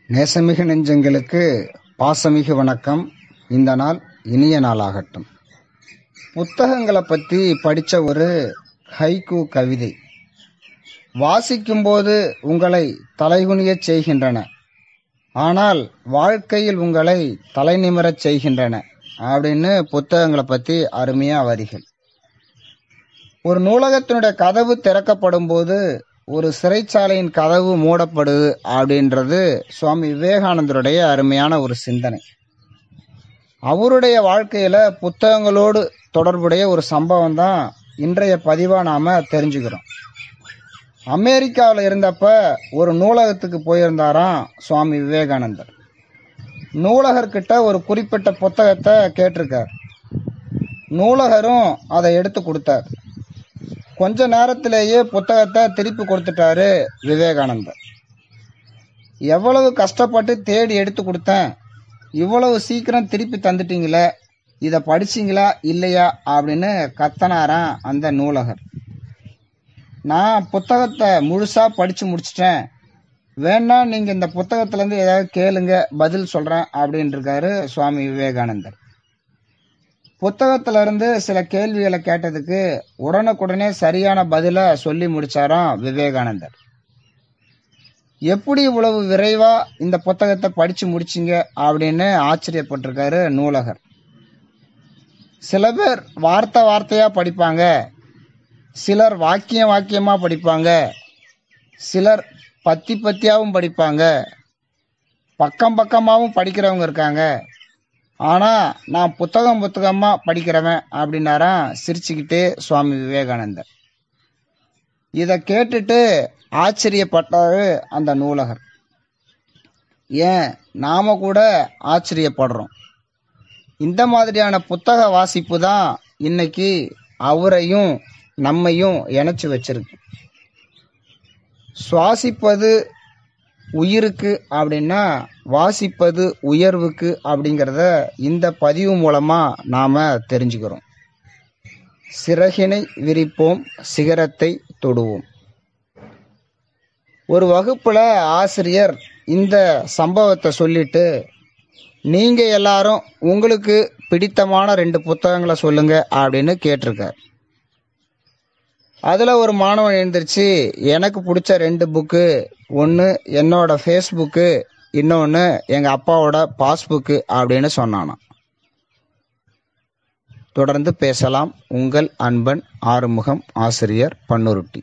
நேசமிகு நெஞ்சங்களுக்கு பாசமிகு வணக்கம் இந்த நாள் இனிய நாளாகட்டும் புத்தகங்களை பற்றி படித்த ஒரு ஹைக்கூ கவிதை வாசிக்கும்போது உங்களை தலைகுனியச் செய்கின்றன ஆனால் வாழ்க்கையில் உங்களை தலைநிமிரச் செய்கின்றன அப்படின்னு புத்தகங்களை பற்றி அருமையாக வரிகள் ஒரு நூலகத்தினுடைய கதவு திறக்கப்படும் போது ஒரு சிறைச்சாலையின் கதவு மூடப்படுது அப்படின்றது சுவாமி விவேகானந்தருடைய அருமையான ஒரு சிந்தனை அவருடைய வாழ்க்கையில புத்தகங்களோடு தொடர்புடைய ஒரு சம்பவம் தான் இன்றைய பதிவா நாம தெரிஞ்சுக்கிறோம் அமெரிக்காவில் இருந்தப்ப ஒரு நூலகத்துக்கு போயிருந்தாராம் சுவாமி விவேகானந்தர் நூலகர்கிட்ட ஒரு குறிப்பிட்ட புத்தகத்தை கேட்டிருக்கார் நூலகரும் அதை எடுத்து கொடுத்தார் கொஞ்ச நேரத்திலேயே புத்தகத்தை திருப்பி கொடுத்துட்டாரு விவேகானந்தர் எவ்வளவு கஷ்டப்பட்டு தேடி எடுத்து கொடுத்தேன் இவ்வளவு சீக்கிரம் திருப்பி தந்துட்டீங்களே இதை படிச்சீங்களா இல்லையா அப்படின்னு கத்தனாராம் அந்த நூலகர் நான் புத்தகத்தை முழுசா படிச்சு முடிச்சிட்டேன் வேணா நீங்க இந்த புத்தகத்திலேருந்து ஏதாவது கேளுங்க பதில் சொல்றேன் அப்படின்னு இருக்காரு சுவாமி விவேகானந்தர் புத்தகத்துல இருந்து சில கேள்விகளை கேட்டதுக்கு உடனுக்குடனே சரியான பதில சொல்லி முடிச்சாராம் விவேகானந்தர் எப்படி இவ்வளவு விரைவா இந்த புத்தகத்தை படிச்சு முடிச்சீங்க அப்படின்னு ஆச்சரியப்பட்டிருக்காரு நூலகர் சில பேர் வார்த்தை வார்த்தையா படிப்பாங்க சிலர் வாக்கியம் வாக்கியமா படிப்பாங்க சிலர் பத்தி பத்தியாவும் படிப்பாங்க பக்கம் பக்கமாவும் படிக்கிறவங்க இருக்காங்க ஆனா நான் புத்தகம் புத்தகமா படிக்கிறவன் அப்படின்னாராம் சிரிச்சுக்கிட்டே சுவாமி விவேகானந்தர் இதை கேட்டுட்டு ஆச்சரியப்பட்டாரு அந்த நூலகர் ஏன் நாம கூட ஆச்சரியப்படுறோம் இந்த மாதிரியான புத்தக வாசிப்பு தான் இன்னைக்கு அவரையும் நம்மையும் இணைச்சு வச்சிருக்கு சுவாசிப்பது உயிருக்கு அப்படின்னா வாசிப்பது உயர்வுக்கு அப்படிங்கிறத இந்த பதிவு மூலமா நாம தெரிஞ்சுக்கிறோம் சிறகினை விரிப்போம் சிகரத்தை தொடுவோம் ஒரு வகுப்புல ஆசிரியர் இந்த சம்பவத்தை சொல்லிட்டு நீங்க எல்லாரும் உங்களுக்கு பிடித்தமான ரெண்டு புத்தகங்களை சொல்லுங்க அப்படின்னு கேட்டிருக்கார் அதில் ஒரு மாணவன் எழுந்திருச்சு எனக்கு பிடிச்ச ரெண்டு புக்கு ஒன்று என்னோட ஃபேஸ்புக்கு இன்னொன்று எங்கள் அப்பாவோட பாஸ்புக்கு அப்படின்னு சொன்னானாம் தொடர்ந்து பேசலாம் உங்கள் அன்பன் ஆறுமுகம் ஆசிரியர் பன்னுருட்டி